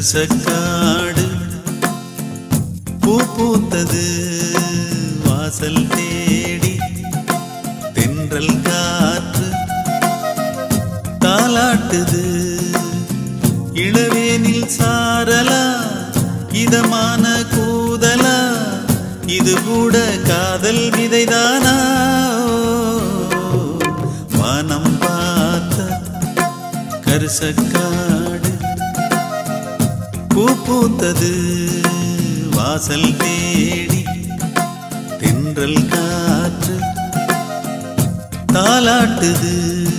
கருசக்காடு பூ பூத்தது வாசல் தேடி தென்றல் காற்று தாலாட்டுது இளவேனில் சாரலா இதமான கூதலா இது கூட காதல் விதைதானா வானம் பார்த்த கருசக்காடு பூ பூத்தது வாசல் தேடி தென்றல் காற்று தாலாட்டுது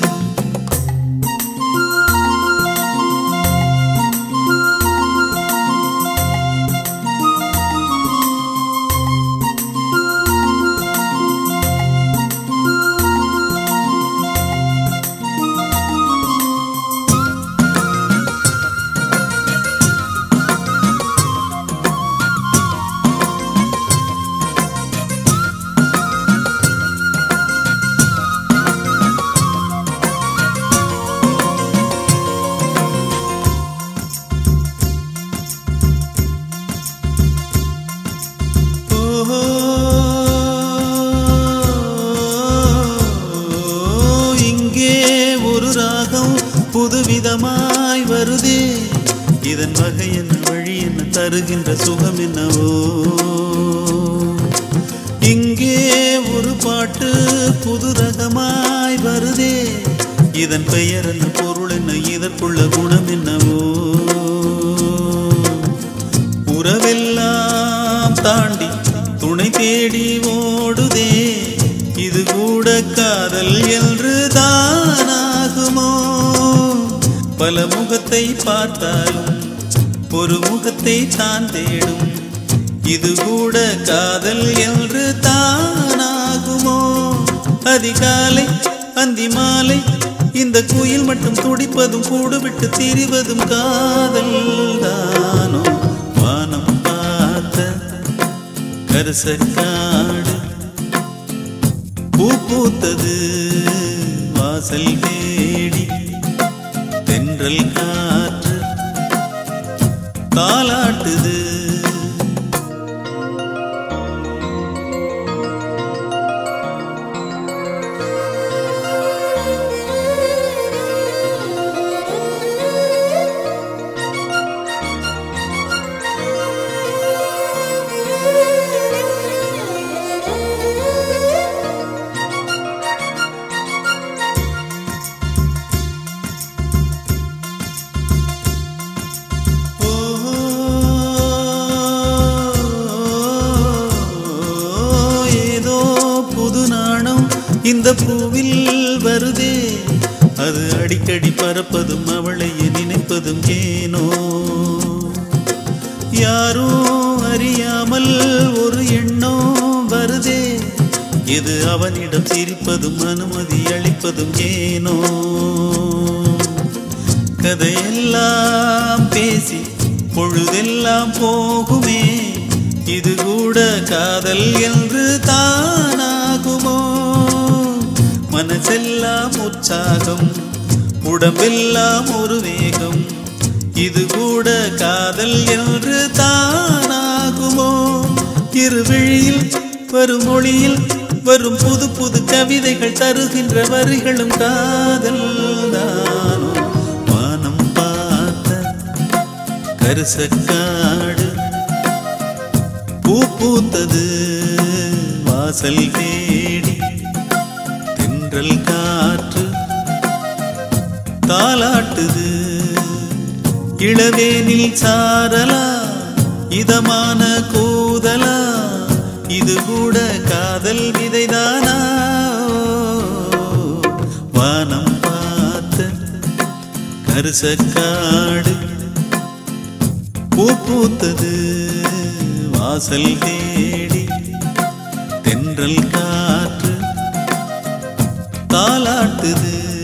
ஓஹோ, இங்கே ஒரு ராகம் புதுவிதமாய் வருதே இதன் வகை என்ன வழி என்ன தருகின்ற சுகம் என்னவோ இங்கே ஒரு பாட்டு புது ரகமாய் வருதே இதன் பெயர் என்ன பொருள் என்ன இதற்குள்ள குணம் என்னவோ உறவெல்லாம் தாண்டி துணை தேடி ஓடுதே இது கூட காதல் என்று தானாகுமோ பல முகத்தை பார்த்தாலும் ஒரு முகத்தை தான் தேடும் இது கூட காதல் என்று தானாகுமோ அதிகாலை அந்தி மாலை இந்த குயில் மட்டும் துடிப்பதும் கூடு விட்டு திரிவதும் காதல் தானோ வானம் பார்த்த கருசக்காடு பூ பூத்தது வாசல் தேடி தென்றல் காற்று தாலாட்டுது ஏதோ புது நாணம் இந்த பூவில் வருதே அது அடிக்கடி பறப்பதும் அவளை நினைப்பதும் ஏனோ யாரோ அறியாமல் ஒரு எண்ணம் வருதே இது அவனிடம் சிரிப்பதும் அனுமதி அளிப்பதும் ஏனோ கதையெல்லாம் பேசி பொழுதெல்லாம் போகுமே இது கூட காதல் என்று தானாகுமோ மனசெல்லாம் உற்சாகம் உடம்பெல்லாம் ஒரு வேகம் இது கூட காதல் என்று தானாகுமோ இருவிழியில் வரும் மொழியில் வரும் புது புது கவிதைகள் தருகின்ற வரிகளும் காதல் தானோ வானம் பார்த்த கருசக்காடு பூ பூத்தது வாசல் தேடி தென்றல் காற்று தாலாட்டுது இளவேனில் சாரலா இதமான கூதலா இது கூட காதல் விதைதானா வானம் பார்த்த கருசக்காடு பூ பூத்தது வாசல் தேடி தென்றல் காற்று தாலாட்டுது